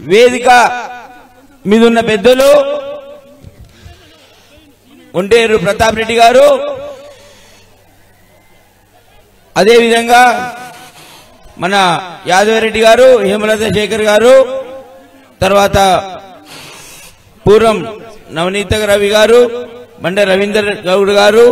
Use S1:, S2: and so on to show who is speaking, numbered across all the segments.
S1: వేదిక మీద ఉన్న పెద్దలు ఒంటేరు ప్రతాప్ రెడ్డి గారు అదేవిధంగా మన యాదవరెడ్డి గారు హేమలత శేఖర్ గారు తర్వాత పూర్వం నవనీత రవి గారు బండ రవీందర్ గౌడ్ గారు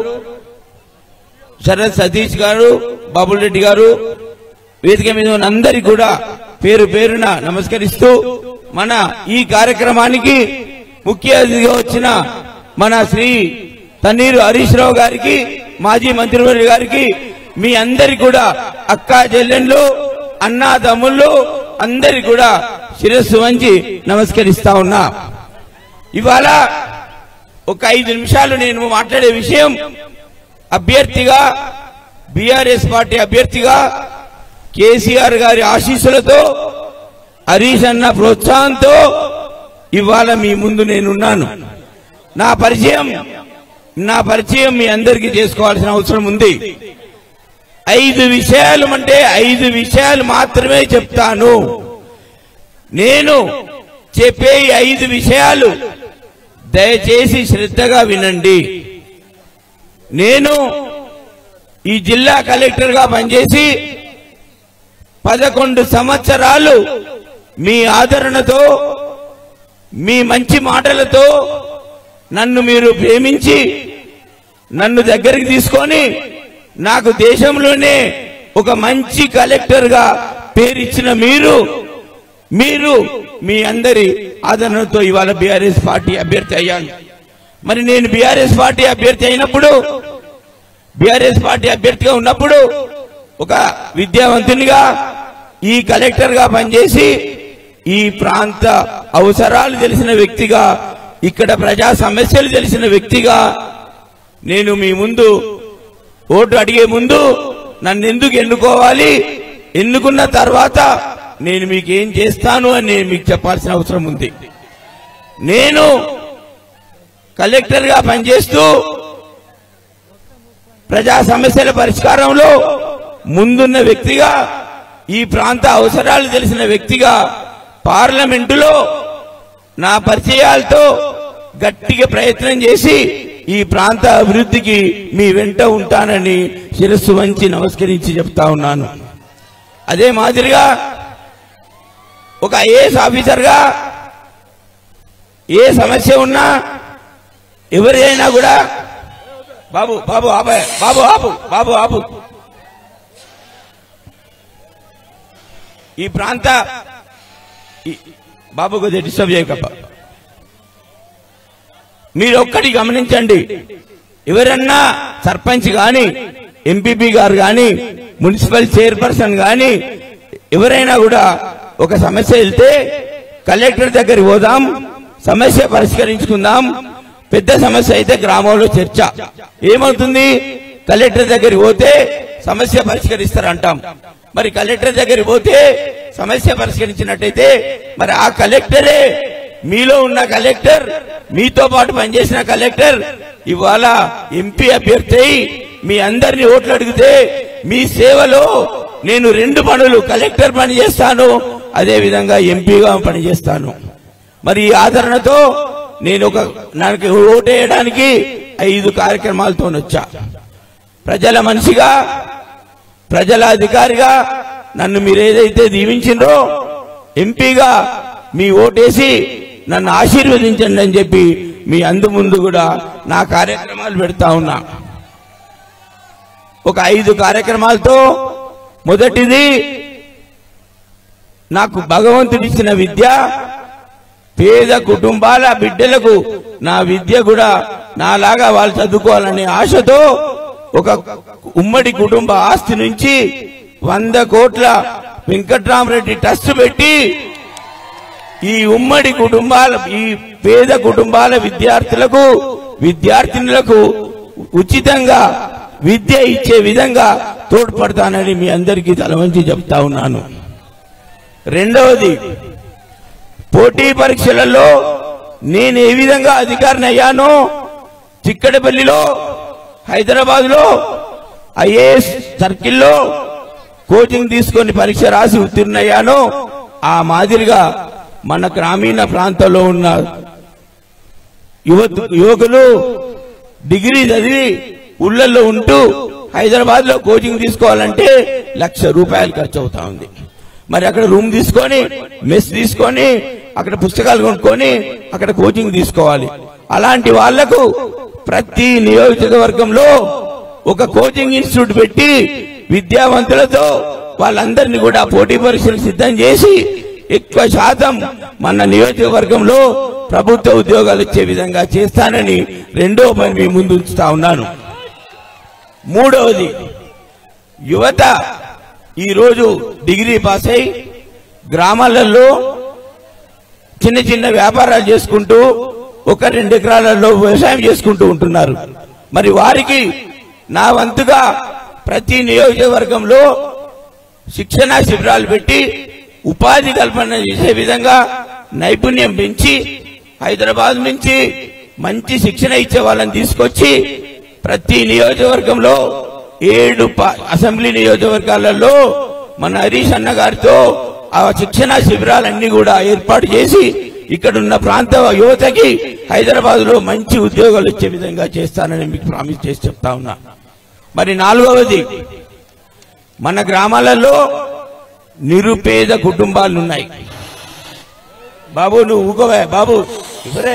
S1: శరత్ సతీష్ గారు బాబుల్ రెడ్డి గారు వేదిక మీద ఉన్న అందరికి కూడా పేరు పేరున నమస్కరిస్తూ మన ఈ కార్యక్రమానికి ముఖ్య అతిథిగా వచ్చిన మన శ్రీ తన్నీరు హరీష్ రావు గారికి మాజీ మంత్రివర్య గారికి మీ అందరి కూడా అక్కా చెల్లెండ్లు అన్నా తమ్ముళ్ళు అందరి కూడా శిరస్సు వంచి నమస్కరిస్తా ఉన్నా ఇవాళ ఒక ఐదు నిమిషాలు నేను మాట్లాడే విషయం అభ్యర్థిగా బీఆర్ఎస్ పార్టీ అభ్యర్థిగా కేసీఆర్ గారి ఆశీస్సులతో హరీష్ అన్న ప్రోత్సాహంతో ఇవాళ మీ ముందు నేనున్నాను నా పరిచయం నా పరిచయం మీ అందరికీ చేసుకోవాల్సిన అవసరం ఉంది ఐదు విషయాలు అంటే ఐదు విషయాలు మాత్రమే చెప్తాను నేను చెప్పే ఈ ఐదు విషయాలు దయచేసి శ్రద్ధగా వినండి నేను ఈ జిల్లా కలెక్టర్ గా పనిచేసి పదకొండు సంవత్సరాలు మీ ఆదరణతో మీ మంచి మాటలతో నన్ను మీరు ప్రేమించి నన్ను దగ్గరికి తీసుకొని నాకు దేశంలోనే ఒక మంచి కలెక్టర్ గా పేరిచ్చిన మీరు మీరు మీ అందరి ఆదరణతో ఇవాళ బీఆర్ఎస్ పార్టీ అభ్యర్థి అయ్యాను మరి నేను బీఆర్ఎస్ పార్టీ అభ్యర్థి అయినప్పుడు బీఆర్ఎస్ పార్టీ అభ్యర్థిగా ఉన్నప్పుడు ఒక విద్యావంతునిగా ఈ కలెక్టర్ గా పనిచేసి ఈ ప్రాంత అవసరాలు తెలిసిన వ్యక్తిగా ఇక్కడ ప్రజా సమస్యలు తెలిసిన వ్యక్తిగా నేను మీ ముందు ఓటు అడిగే ముందు నన్ను ఎందుకు ఎన్నుకోవాలి ఎన్నుకున్న తర్వాత నేను మీకు ఏం చేస్తాను అని నేను మీకు చెప్పాల్సిన అవసరం ఉంది నేను కలెక్టర్ గా పనిచేస్తూ ప్రజా సమస్యల పరిష్కారంలో ముందున్న వ్యక్తిగా ఈ ప్రాంత అవసరాలు తెలిసిన వ్యక్తిగా పార్లమెంటులో నా పరిచయాలతో గట్టిగా ప్రయత్నం చేసి ఈ ప్రాంత అభివృద్ధికి మీ వెంట ఉంటానని శిరస్సు వంచి నమస్కరించి చెప్తా ఉన్నాను అదే మాదిరిగా ఒక ఐఏఎస్ ఆఫీసర్గా ఏ సమస్య ఉన్నా ఎవరైనా కూడా బాబు బాబు ఆపాయ్ బాబు ఆపు బాబు ఆపు ఈ ప్రాంత ఈ- బాబు కొద్దిగా డిస్టర్బ్ చేయకప్ప మీరు ఒక్కటి గమనించండి ఎవరన్నా సర్పంచ్ గాని ఎంపీపీ గారు గాని మున్సిపల్ చైర్పర్సన్ గాని ఎవరైనా కూడా ఒక సమస్య వెళ్తే కలెక్టర్ దగ్గరికి పోదాం సమస్య పరిష్కరించుకుందాం పెద్ద సమస్య అయితే గ్రామంలో చర్చ ఏమవుతుంది కలెక్టర్ దగ్గరికి పోతే సమస్య పరిష్కరిస్తారంటాం మరి కలెక్టర్ దగ్గరికి పోతే సమస్య పరిష్కరించినట్టయితే మరి ఆ కలెక్టరే మీలో ఉన్న కలెక్టర్ మీతో పాటు పనిచేసిన కలెక్టర్ ఇవాళ ఎంపీ అభ్యర్థి అయి మీ అందరిని ఓట్లు అడిగితే మీ సేవలో నేను రెండు పనులు కలెక్టర్ పని చేస్తాను అదే విధంగా ఎంపీగా పనిచేస్తాను మరి ఈ ఆదరణతో నేను ఒక నాకు ఓటేయడానికి ఐదు కార్యక్రమాలతో వచ్చా ప్రజల మనిషిగా ప్రజల అధికారిగా నన్ను మీరు ఏదైతే దీవించిండ్రో ఎంపీగా మీ ఓటేసి నన్ను ఆశీర్వదించండి అని చెప్పి మీ అందు ముందు కూడా నా కార్యక్రమాలు పెడతా ఉన్నా ఒక ఐదు కార్యక్రమాలతో మొదటిది నాకు భగవంతుడిచ్చిన విద్య పేద కుటుంబాల బిడ్డలకు నా విద్య కూడా నాలాగా వాళ్ళు చదువుకోవాలనే ఆశతో ఒక ఉమ్మడి కుటుంబ ఆస్తి నుంచి వంద కోట్ల వెంకట్రామరెడ్డి ట్రస్ట్ పెట్టి ఈ ఉమ్మడి కుటుంబాల ఈ పేద కుటుంబాల విద్యార్థులకు విద్యార్థినులకు ఉచితంగా విద్య ఇచ్చే విధంగా తోడ్పడతానని మీ అందరికీ తలవంచి చెప్తా ఉన్నాను రెండవది పోటీ పరీక్షలలో నేను ఏ విధంగా అధికారిని అయ్యానో చిక్కడపల్లిలో హైదరాబాద్ లో ఐఏఎస్ సర్కిల్లో కోచింగ్ తీసుకొని పరీక్ష రాసి ఉత్తీర్ణయ్యానో ఆ మాదిరిగా మన గ్రామీణ ప్రాంతంలో ఉన్న యువత యువకులు డిగ్రీ చదివి ఊళ్ళల్లో ఉంటూ హైదరాబాద్ లో కోచింగ్ తీసుకోవాలంటే లక్ష రూపాయలు ఖర్చు అవుతా ఉంది మరి అక్కడ రూమ్ తీసుకొని మెస్ తీసుకొని అక్కడ పుస్తకాలు కొనుక్కొని అక్కడ కోచింగ్ తీసుకోవాలి అలాంటి వాళ్లకు ప్రతి నియోజకవర్గంలో ఒక కోచింగ్ ఇన్స్టిట్యూట్ పెట్టి విద్యావంతులతో వాళ్ళందరినీ కూడా పోటీ పరీక్షలు సిద్ధం చేసి ఎక్కువ శాతం మన నియోజకవర్గంలో ప్రభుత్వ ఉద్యోగాలు ఇచ్చే విధంగా చేస్తానని రెండో పని మీ ముందు ఉంచుతా ఉన్నాను మూడవది యువత ఈరోజు డిగ్రీ పాస్ అయి గ్రామాలలో చిన్న చిన్న వ్యాపారాలు చేసుకుంటూ ఒక రెండు ఎకరాలలో వ్యవసాయం చేసుకుంటూ ఉంటున్నారు మరి వారికి నా వంతుగా ప్రతి నియోజకవర్గంలో శిక్షణా శిబిరాలు పెట్టి ఉపాధి కల్పన చేసే విధంగా నైపుణ్యం పెంచి హైదరాబాద్ నుంచి మంచి శిక్షణ ఇచ్చే వాళ్ళని తీసుకొచ్చి ప్రతి నియోజకవర్గంలో ఏడు ప- అసెంబ్లీ నియోజకవర్గాలలో మన హరీష్ అన్న గారితో ఆ శిక్షణా శిబిరాలన్నీ కూడా ఏర్పాటు చేసి ఇక్కడున్న ప్రాంత యువతకి హైదరాబాద్ లో మంచి ఉద్యోగాలు ఇచ్చే విధంగా చేస్తానని మీకు ప్రామిస్ చేసి చెప్తా ఉన్నా మరి నాలుగవది మన గ్రామాలలో నిరుపేద కుటుంబాలు ఉన్నాయి బాబు నువ్వు ఊకోవే బాబు ఇవరే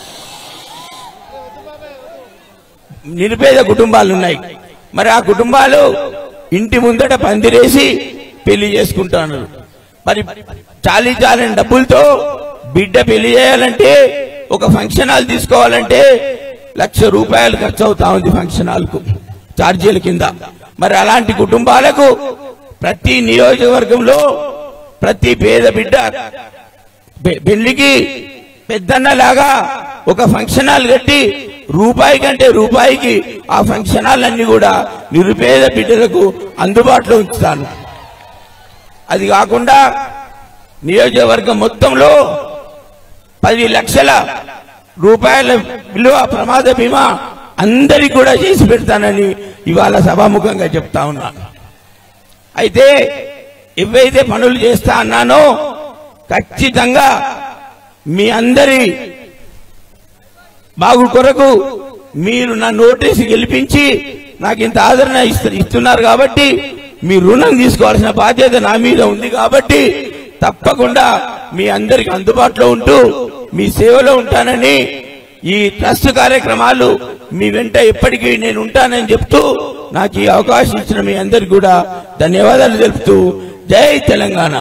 S1: నిరుపేద కుటుంబాలు ఉన్నాయి మరి ఆ కుటుంబాలు ఇంటి ముందట పందిరేసి పెళ్లి చేసుకుంటున్నారు మరి చాలీ చాలని డబ్బులతో బిడ్డ పెళ్లి చేయాలంటే ఒక ఫంక్షన్ హాల్ తీసుకోవాలంటే లక్ష రూపాయలు ఖర్చు అవుతా ఉంది ఫంక్షన్ హాల్కు ఛార్జీల కింద మరి అలాంటి కుటుంబాలకు ప్రతి నియోజకవర్గంలో ప్రతి పేద బిడ్డ పె- పెళ్లికి పెద్దన్న లాగా ఒక ఫంక్షన్ హాల్ కట్టి రూపాయి కంటే రూపాయికి ఆ ఫంక్షన్ హాల్ అన్ని కూడా నిరుపేద బిడ్డలకు అందుబాటులో ఉంచుతాను అది కాకుండా నియోజకవర్గం మొత్తంలో పది లక్షల రూపాయల విలువ ప్రమాద బీమా అందరికి కూడా చేసి పెడతానని ఇవాళ సభాముఖంగా చెప్తా ఉన్నా అయితే ఏవైతే పనులు చేస్తా అన్నానో ఖచ్చితంగా మీ అందరి బాగు కొరకు మీరు నా నోటీసు గెలిపించి నాకు ఇంత ఆదరణ ఇస్తు- ఇస్తున్నారు కాబట్టి మీ రుణం తీసుకోవాల్సిన బాధ్యత నా మీద ఉంది కాబట్టి తప్పకుండా మీ అందరికి అందుబాటులో ఉంటూ మీ సేవలో ఉంటానని ఈ ట్రస్ట్ కార్యక్రమాలు మీ వెంట ఎప్పటికీ నేను ఉంటానని చెప్తూ నాకు ఈ అవకాశం ఇచ్చిన మీ అందరికి కూడా ధన్యవాదాలు తెలుపుతూ జై తెలంగాణ